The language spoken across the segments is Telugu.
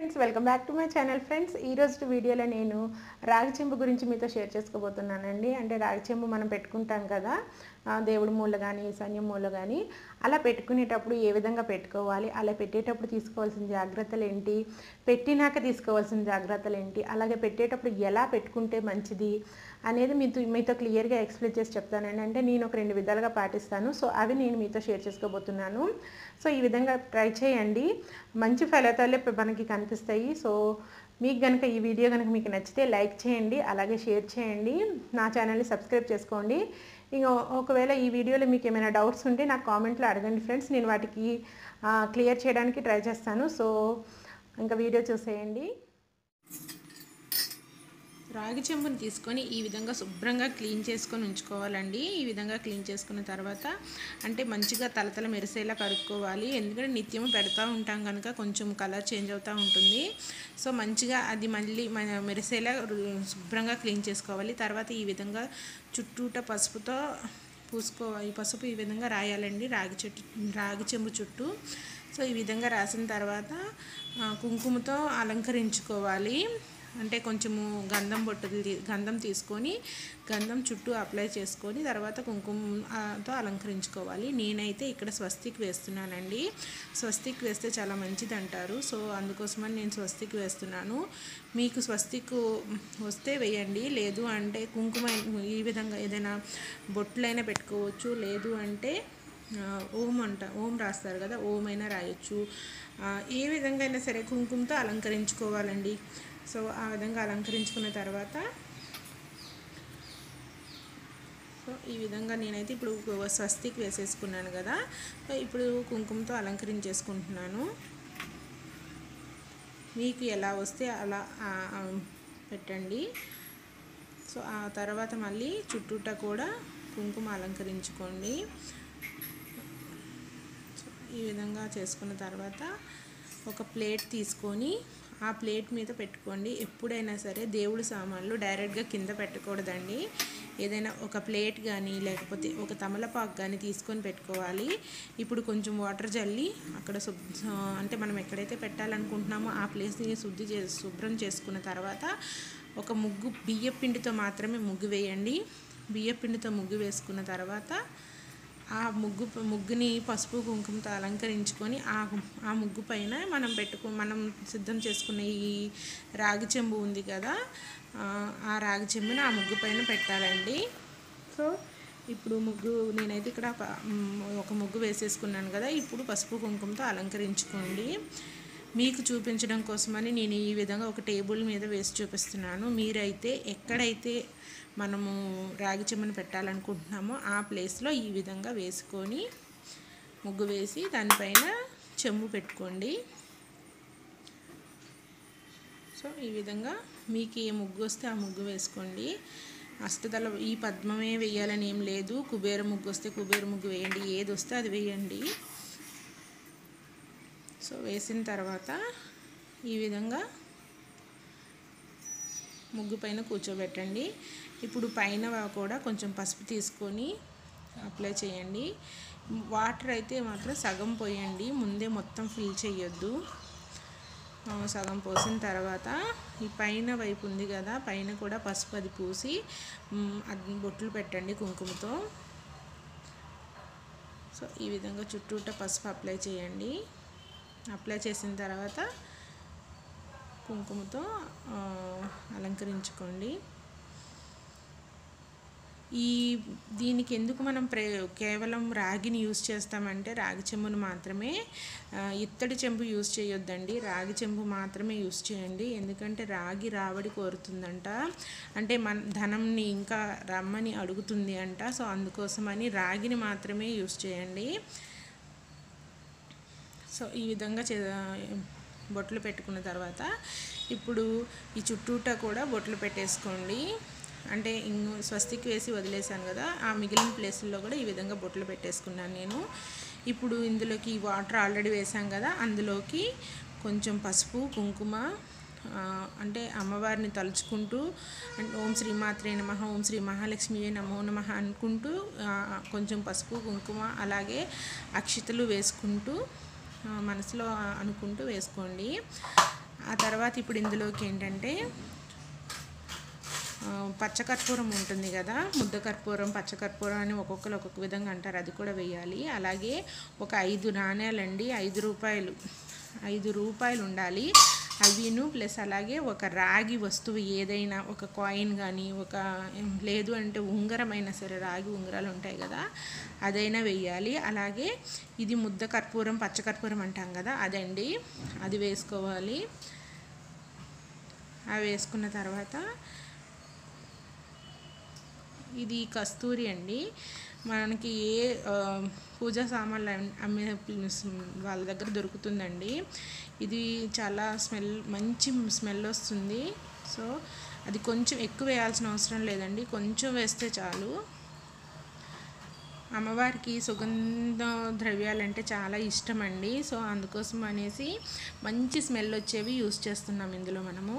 friends welcome back to my channel friends ఈ రోజు వీడియోలో నేను రాగి చెంబు గురించి మీతో షేర్ చేసుకోబోతున్నానండి అంటే రాగి చెంబు మనం పెట్టుకుంటాం కదా ఆ, దేవుడి మూల కానీ సైన్యం మూల కానీ అలా పెట్టుకునేటప్పుడు ఏ విధంగా పెట్టుకోవాలి అలా పెట్టేటప్పుడు తీసుకోవాల్సిన జాగ్రత్తలు ఏంటి పెట్టినాక తీసుకోవాల్సిన జాగ్రత్తలు ఏంటి అలాగే పెట్టేటప్పుడు ఎలా పెట్టుకుంటే మంచిది అనేది మీతో మీతో క్లియర్గా ఎక్స్ప్లెయిన్ చేసి చెప్తానండి అంటే నేను ఒక రెండు విధాలుగా పాటిస్తాను సో అవి నేను మీతో షేర్ చేసుకోబోతున్నాను సో ఈ విధంగా ట్రై చేయండి మంచి ఫలితాలే మనకి కనిపిస్తాయి సో మీకు కనుక ఈ వీడియో కనుక మీకు నచ్చితే లైక్ చేయండి అలాగే షేర్ చేయండి నా ఛానల్ని సబ్స్క్రైబ్ చేసుకోండి ఇంకా ఒకవేళ ఈ వీడియోలో మీకు ఏమైనా డౌట్స్ ఉంటే నాకు కామెంట్లో అడగండి ఫ్రెండ్స్ నేను వాటికి క్లియర్ చేయడానికి ట్రై చేస్తాను సో ఇంకా వీడియో చూసేయండి రాగి చెంబుని తీసుకొని ఈ విధంగా శుభ్రంగా క్లీన్ చేసుకొని ఉంచుకోవాలండి ఈ విధంగా క్లీన్ చేసుకున్న తర్వాత అంటే మంచిగా తలతల మెరిసేలా కడుక్కోవాలి ఎందుకంటే నిత్యం పెడతా ఉంటాం కనుక కొంచెం కలర్ చేంజ్ అవుతూ ఉంటుంది సో మంచిగా అది మళ్ళీ మన మెరిసేలా రు- శుభ్రంగా క్లీన్ చేసుకోవాలి తర్వాత ఈ విధంగా చుట్టూట పసుపుతో పూసుకోవాలి ఈ పసుపు ఈ విధంగా రాయాలండి రాగి చెట్టు రాగి చెంబు చుట్టూ సో ఈ విధంగా రాసిన తర్వాత ఆ, కుంకుమతో అలంకరించుకోవాలి అంటే కొంచెము గంధం బొట్టులు తీ- గంధం తీసుకొని గంధం చుట్టూ అప్లై చేసుకొని తర్వాత కుంకుమతో అలంకరించుకోవాలి నేనైతే ఇక్కడ స్వస్తిక్ వేస్తున్నానండి స్వస్తిక్ వేస్తే చాలా మంచిది అంటారు సో అందుకోసమని నేను స్వస్తిక్ వేస్తున్నాను మీకు స్వస్తిక్ వస్తే వేయండి లేదు అంటే కుంకుమ ఈ విధంగా ఏదైనా బొట్లైనా పెట్టుకోవచ్చు లేదు అంటే ఆ, ఓం అంట ఓం రాస్తారు కదా ఓం అయినా రాయొచ్చు ఆ, ఏ విధంగా అయినా సరే కుంకుమతో అలంకరించుకోవాలండి సో ఆ విధంగా అలంకరించుకున్న తర్వాత సో ఈ విధంగా నేనైతే ఇప్పుడు స్వస్తికి వేసేసుకున్నాను కదా సో ఇప్పుడు కుంకుమతో అలంకరించేసుకుంటున్నాను మీకు ఎలా వస్తే అలా ఆ, ఆ, పెట్టండి సో ఆ తర్వాత మళ్ళీ చుట్టూట కూడా కుంకుమ అలంకరించుకోండి సో ఈ విధంగా చేసుకున్న తర్వాత ఒక ప్లేట్ తీసుకొని ఆ ప్లేట్ మీద పెట్టుకోండి ఎప్పుడైనా సరే దేవుడి సామాన్లు డైరెక్ట్గా కింద పెట్టకూడదండి ఏదైనా ఒక ప్లేట్ కానీ లేకపోతే ఒక తమలపాకు కానీ తీసుకొని పెట్టుకోవాలి ఇప్పుడు కొంచెం వాటర్ జల్లి అక్కడ శుభ్ అంటే మనం ఎక్కడైతే పెట్టాలనుకుంటున్నామో ఆ ప్లేస్ని శుద్ధి చే శుభ్రం చేసుకున్న తర్వాత ఒక ముగ్గు బియ్య పిండితో మాత్రమే ముగ్గు వేయండి బియ్య పిండితో ముగ్గు వేసుకున్న తర్వాత ఆ ముగ్గు ముగ్గుని పసుపు కుంకుమతో అలంకరించుకొని ఆ ఆ ముగ్గు పైన మనం పెట్టుకు మనం సిద్ధం చేసుకున్న ఈ రాగి చెంబు ఉంది కదా ఆ, ఆ రాగి చెంబుని ఆ ముగ్గు పైన పెట్టాలండి సో ఇప్పుడు ముగ్గు నేనైతే ఇక్కడ ఒక మ్, ఒక ముగ్గు వేసేసుకున్నాను కదా ఇప్పుడు పసుపు కుంకుమతో అలంకరించుకోండి మీకు చూపించడం కోసమని నేను ఈ విధంగా ఒక టేబుల్ మీద వేసి చూపిస్తున్నాను మీరైతే ఎక్కడైతే మనము రాగి చెమ్మను పెట్టాలనుకుంటున్నామో ఆ ప్లేస్లో ఈ విధంగా వేసుకొని ముగ్గు వేసి దానిపైన చెంబు పెట్టుకోండి సో ఈ విధంగా మీకు ఏ ముగ్గు వస్తే ఆ ముగ్గు వేసుకోండి అష్టదళ ఈ పద్మమే వేయాలని ఏం లేదు కుబేర ముగ్గు వస్తే కుబేర ముగ్గు వేయండి ఏది వస్తే అది వేయండి సో వేసిన తర్వాత ఈ విధంగా ముగ్గు పైన కూర్చోబెట్టండి ఇప్పుడు పైన కూడా కొంచెం పసుపు తీసుకొని అప్లై చేయండి వాటర్ అయితే మాత్రం సగం పోయండి ముందే మొత్తం ఫిల్ చేయొద్దు ఆ, సగం పోసిన తర్వాత ఈ పైన వైపు ఉంది కదా పైన కూడా పసుపు అది పూసి మ్, అది బొట్లు పెట్టండి కుంకుమతో సో ఈ విధంగా చుట్టూట పసుపు అప్లై చేయండి అప్లై చేసిన తర్వాత కుంకుమతో ఆ, అలంకరించుకోండి ఈ దీనికి ఎందుకు మనం ప్రే కేవలం రాగిని యూస్ చేస్తామంటే రాగి చెంబును మాత్రమే ఆ, ఇత్తడి చెంబు యూస్ చేయొద్దండి రాగి చెంబు మాత్రమే యూస్ చేయండి ఎందుకంటే రాగి రాబడి కోరుతుందంట అంటే మన ధనంని ఇంకా రమ్మని అడుగుతుంది అంట సో అందుకోసమని రాగిని మాత్రమే యూస్ చేయండి సో ఈ విధంగా చే బొట్లు పెట్టుకున్న తర్వాత ఇప్పుడు ఈ చుట్టూట కూడా బొట్లు పెట్టేసుకోండి అంటే ఇంగు స్వస్తికి వేసి వదిలేసాను కదా ఆ మిగిలిన ప్లేసుల్లో కూడా ఈ విధంగా బొట్లు పెట్టేసుకున్నాను నేను ఇప్పుడు ఇందులోకి వాటర్ ఆల్రెడీ వేసాం కదా అందులోకి కొంచెం పసుపు కుంకుమ ఆ, అంటే అమ్మవారిని తలుచుకుంటూ అండ్ ఓం శ్రీ మాత్రే నమ ఓం శ్రీ మహాలక్ష్మి నమో నమ అనుకుంటూ ఆ, కొంచెం పసుపు కుంకుమ అలాగే అక్షితలు వేసుకుంటూ ఆ, మనసులో అనుకుంటూ వేసుకోండి ఆ తర్వాత ఇప్పుడు ఇందులోకి ఏంటంటే ఆ, పచ్చకర్పూరం ఉంటుంది కదా ముద్ద కర్పూరం పచ్చకర్పూరం అని ఒక్కొక్కరు ఒక్కొక్క విధంగా అంటారు అది కూడా వేయాలి అలాగే ఒక ఐదు నాణేలండి ఐదు రూపాయలు ఐదు రూపాయలు ఉండాలి అవిను ప్లస్ అలాగే ఒక రాగి వస్తువు ఏదైనా ఒక కాయిన్ కానీ ఒక లేదు అంటే ఉంగరం అయినా సరే రాగి ఉంగరాలు ఉంటాయి కదా అదైనా వేయాలి అలాగే ఇది ముద్ద కర్పూరం పచ్చకర్పూరం అంటాం కదా అదండి అది వేసుకోవాలి అవి వేసుకున్న తర్వాత ఇది కస్తూరి అండి మనకి ఏ ఆ, పూజా సామాన్లు అమ్- అమ్మే ప్లేస్ వాళ్ళ దగ్గర దొరుకుతుందండి ఇది చాలా స్మెల్ మంచి స్మెల్ వస్తుంది సో అది కొంచెం ఎక్కువ వేయాల్సిన అవసరం లేదండి కొంచెం వేస్తే చాలు అమ్మవారికి సుగంధ ద్రవ్యాలంటే చాలా ఇష్టం అండి సో అందుకోసం అనేసి మంచి స్మెల్ వచ్చేవి యూస్ చేస్తున్నాం ఇందులో మనము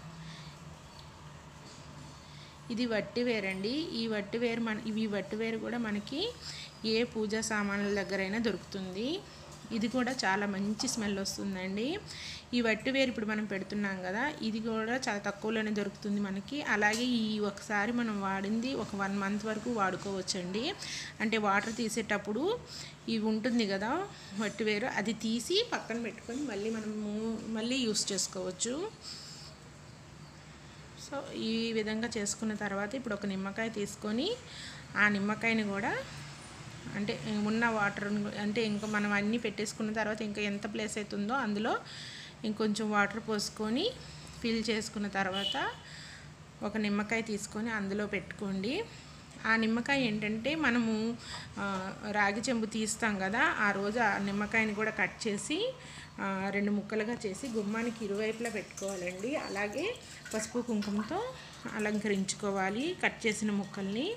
ఇది వట్టివేర్ అండి ఈ వట్టివేర్ మన ఇవి వట్టివేర్ కూడా మనకి ఏ పూజా సామాన్ల దగ్గరైనా దొరుకుతుంది ఇది కూడా చాలా మంచి స్మెల్ వస్తుందండి ఈ వట్టివేరు ఇప్పుడు మనం పెడుతున్నాం కదా ఇది కూడా చాలా తక్కువలోనే దొరుకుతుంది మనకి అలాగే ఈ ఒకసారి మనం వాడింది ఒక వన్ మంత్ వరకు వాడుకోవచ్చండి అంటే వాటర్ తీసేటప్పుడు ఇవి ఉంటుంది కదా వట్టివేరు అది తీసి పక్కన పెట్టుకొని మళ్ళీ మనము మళ్ళీ యూస్ చేసుకోవచ్చు సో ఈ విధంగా చేసుకున్న తర్వాత ఇప్పుడు ఒక నిమ్మకాయ తీసుకొని ఆ నిమ్మకాయని కూడా అంటే ఉన్న వాటర్ అంటే ఇంకా మనం అన్నీ పెట్టేసుకున్న తర్వాత ఇంకా ఎంత ప్లేస్ అవుతుందో అందులో ఇంకొంచెం వాటర్ పోసుకొని ఫిల్ చేసుకున్న తర్వాత ఒక నిమ్మకాయ తీసుకొని అందులో పెట్టుకోండి ఆ నిమ్మకాయ ఏంటంటే మనము ఆ, రాగి చెంబు తీస్తాం కదా ఆ రోజు ఆ నిమ్మకాయని కూడా కట్ చేసి ఆ, రెండు ముక్కలుగా చేసి గుమ్మానికి ఇరువైపులా పెట్టుకోవాలండి అలాగే పసుపు కుంకుమతో అలంకరించుకోవాలి కట్ చేసిన ముక్కల్ని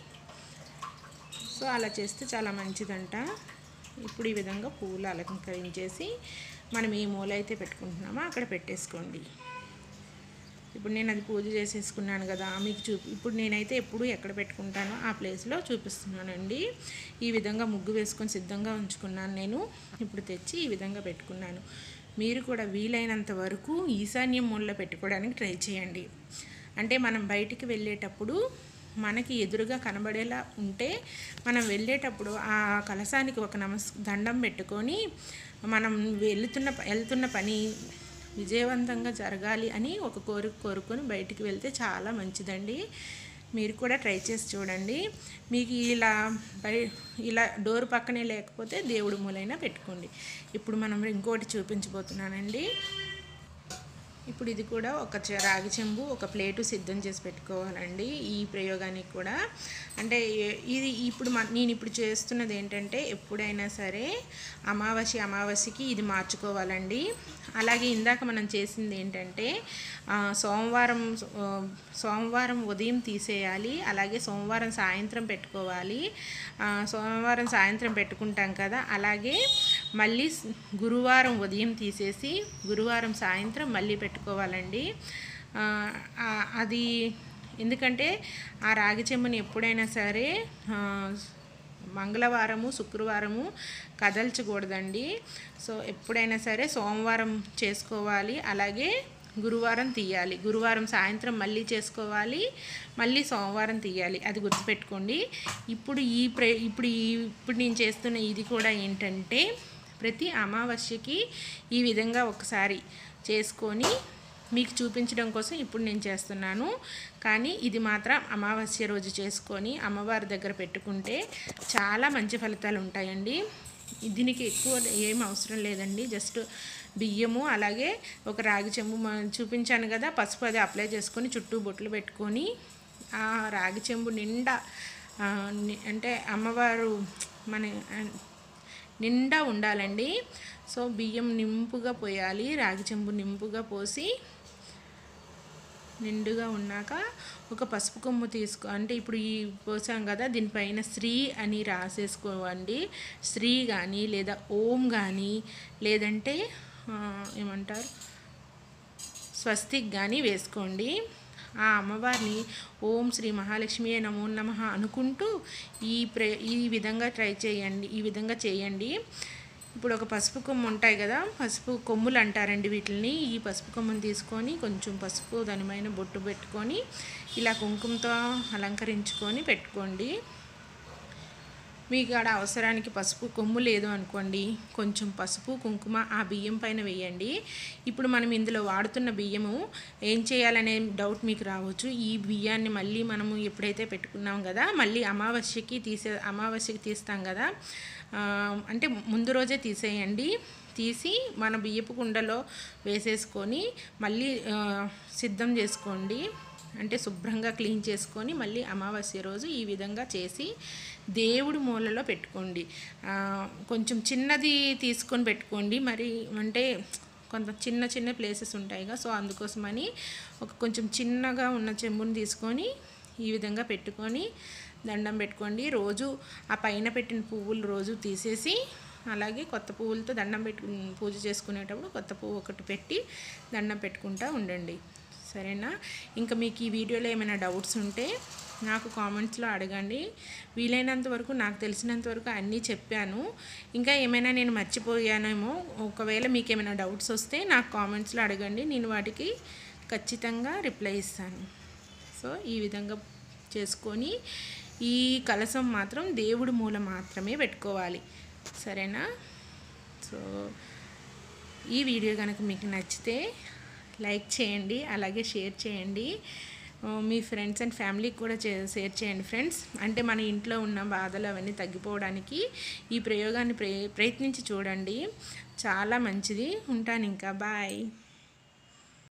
సో అలా చేస్తే చాలా మంచిదంట ఇప్పుడు ఈ విధంగా పువ్వులు అలంకరించేసి మనం ఏ మూల అయితే పెట్టుకుంటున్నామో అక్కడ పెట్టేసుకోండి ఇప్పుడు నేను అది పూజ చేసేసుకున్నాను కదా మీకు చూపి ఇప్పుడు నేనైతే ఎప్పుడు ఎక్కడ పెట్టుకుంటానో ఆ ప్లేస్లో చూపిస్తున్నానండి ఈ విధంగా ముగ్గు వేసుకొని సిద్ధంగా ఉంచుకున్నాను నేను ఇప్పుడు తెచ్చి ఈ విధంగా పెట్టుకున్నాను మీరు కూడా వీలైనంత వరకు ఈశాన్యం మూలలో పెట్టుకోవడానికి ట్రై చేయండి అంటే మనం బయటికి వెళ్ళేటప్పుడు మనకి ఎదురుగా కనబడేలా ఉంటే మనం వెళ్ళేటప్పుడు ఆ కలశానికి ఒక నమస్ దండం పెట్టుకొని మనం వెళ్తున్న వెళ్తున్న పని విజయవంతంగా జరగాలి అని ఒక కోరిక కోరుకొని బయటికి వెళ్తే చాలా మంచిదండి మీరు కూడా ట్రై చేసి చూడండి మీకు ఇలా బయ ఇలా డోర్ పక్కనే లేకపోతే దేవుడి మూలైనా పెట్టుకోండి ఇప్పుడు మనం ఇంకోటి చూపించబోతున్నానండి ఇప్పుడు ఇది కూడా ఒక చె- రాగి చెంబు ఒక ప్లేటు సిద్ధం చేసి పెట్టుకోవాలండి ఈ ప్రయోగానికి కూడా అంటే ఏ- ఇది ఇప్పుడు మన నేను ఇప్పుడు చేస్తున్నది ఏంటంటే ఎప్పుడైనా సరే అమావాస్య అమావాస్యకి ఇది మార్చుకోవాలండి అలాగే ఇందాక మనం చేసింది ఏంటంటే ఆ, సోమవారం ఆ, సోమవారం ఉదయం తీసేయాలి అలాగే సోమవారం సాయంత్రం పెట్టుకోవాలి ఆ, సోమవారం సాయంత్రం పెట్టుకుంటాం కదా అలాగే మళ్ళీ స్- గురువారం ఉదయం తీసేసి గురువారం సాయంత్రం మళ్ళీ పెట్టుకోవాలండి ఆ, ఆ, అది ఎందుకంటే ఆ రాగి చెంబుని ఎప్పుడైనా సరే ఆ, మంగళవారము శుక్రవారము కదల్చకూడదండి సో ఎప్పుడైనా సరే సోమవారం చేసుకోవాలి అలాగే గురువారం తీయాలి గురువారం సాయంత్రం మళ్ళీ చేసుకోవాలి మళ్ళీ సోమవారం తీయాలి అది గుర్తుపెట్టుకోండి ఇప్పుడు ఈ ప్రే ఇప్పుడు ఈ ఇప్పుడు నేను చేస్తున్న ఇది కూడా ఏంటంటే ప్రతి అమావాస్యకి ఈ విధంగా ఒకసారి చేసుకొని మీకు చూపించడం కోసం ఇప్పుడు నేను చేస్తున్నాను కానీ ఇది మాత్రం అమావాస్య రోజు చేసుకొని అమ్మవారి దగ్గర పెట్టుకుంటే చాలా మంచి ఫలితాలు ఉంటాయండి దీనికి ఎక్కువ ఏం అవసరం లేదండి జస్ట్ బియ్యము అలాగే ఒక రాగి చెంబు మ- చూపించాను కదా పసుపు అది అప్లై చేసుకొని చుట్టూ బొట్లు పెట్టుకొని ఆ రాగి చెంబు నిండా ఆ, ని- అంటే అమ్మవారు మన నిండా ఉండాలండి సో బియ్యం నింపుగా పోయాలి రాగి చెంబు నింపుగా పోసి నిండుగా ఉన్నాక ఒక పసుపు కొమ్ము తీసుకో అంటే ఇప్పుడు ఈ పోసాం కదా దీనిపైన శ్రీ అని రాసేసుకోవండి శ్రీ కానీ లేదా ఓం కానీ లేదంటే ఆ, ఏమంటారు స్వస్తిక్ కానీ వేసుకోండి ఆ అమ్మవారిని ఓం శ్రీ మహాలక్ష్మి నమో నమ అనుకుంటూ ఈ ప్రే ఈ విధంగా ట్రై చేయండి ఈ విధంగా చేయండి ఇప్పుడు ఒక పసుపు కొమ్ము ఉంటాయి కదా పసుపు కొమ్ములు అంటారండి వీటిని ఈ పసుపు కొమ్ముని తీసుకొని కొంచెం పసుపు దానిపైన బొట్టు పెట్టుకొని ఇలా కుంకుమతో అలంకరించుకొని పెట్టుకోండి మీకు ఆడ అవసరానికి పసుపు కొమ్ము లేదు అనుకోండి కొంచెం పసుపు కుంకుమ ఆ బియ్యం పైన వేయండి ఇప్పుడు మనం ఇందులో వాడుతున్న బియ్యము ఏం చేయాలనే డౌట్ మీకు రావచ్చు ఈ బియ్యాన్ని మళ్ళీ మనము ఎప్పుడైతే పెట్టుకున్నాం కదా మళ్ళీ అమావాస్యకి తీసే అమావాస్యకి తీస్తాం కదా ఆ, అంటే ముందు రోజే తీసేయండి తీసి మన బియ్యపు కుండలో వేసేసుకొని మళ్ళీ ఆ, సిద్ధం చేసుకోండి అంటే శుభ్రంగా క్లీన్ చేసుకొని మళ్ళీ అమావాస్య రోజు ఈ విధంగా చేసి దేవుడి మూలలో పెట్టుకోండి ఆ, కొంచెం చిన్నది తీసుకొని పెట్టుకోండి మరి అంటే కొంత చిన్న చిన్న ప్లేసెస్ ఉంటాయిగా సో అందుకోసమని ఒక కొంచెం చిన్నగా ఉన్న చెంబుని తీసుకొని ఈ విధంగా పెట్టుకొని దండం పెట్టుకోండి రోజు ఆ పైన పెట్టిన పువ్వులు రోజు తీసేసి అలాగే కొత్త పువ్వులతో దండం పెట్టు పూజ చేసుకునేటప్పుడు కొత్త పువ్వు ఒకటి పెట్టి దండం పెట్టుకుంటూ ఉండండి సరేనా ఇంకా మీకు ఈ వీడియోలో ఏమైనా డౌట్స్ ఉంటే నాకు కామెంట్స్లో అడగండి వీలైనంత వరకు నాకు తెలిసినంత వరకు అన్నీ చెప్పాను ఇంకా ఏమైనా నేను మర్చిపోయానేమో ఒకవేళ మీకు ఏమైనా డౌట్స్ వస్తే నాకు కామెంట్స్లో అడగండి నేను వాటికి ఖచ్చితంగా రిప్లై ఇస్తాను సో ఈ విధంగా చేసుకొని ఈ కలసం మాత్రం దేవుడి మూల మాత్రమే పెట్టుకోవాలి సరేనా సో ఈ వీడియో కనుక మీకు నచ్చితే లైక్ చేయండి అలాగే షేర్ చేయండి ఆ, మీ ఫ్రెండ్స్ అండ్ ఫ్యామిలీకి కూడా చే షేర్ చేయండి ఫ్రెండ్స్ అంటే మన ఇంట్లో ఉన్న బాధలు అవన్నీ తగ్గిపోవడానికి ఈ ప్రయోగాన్ని ప్రయ ప్రయత్నించి చూడండి చాలా మంచిది ఉంటాను ఇంకా బాయ్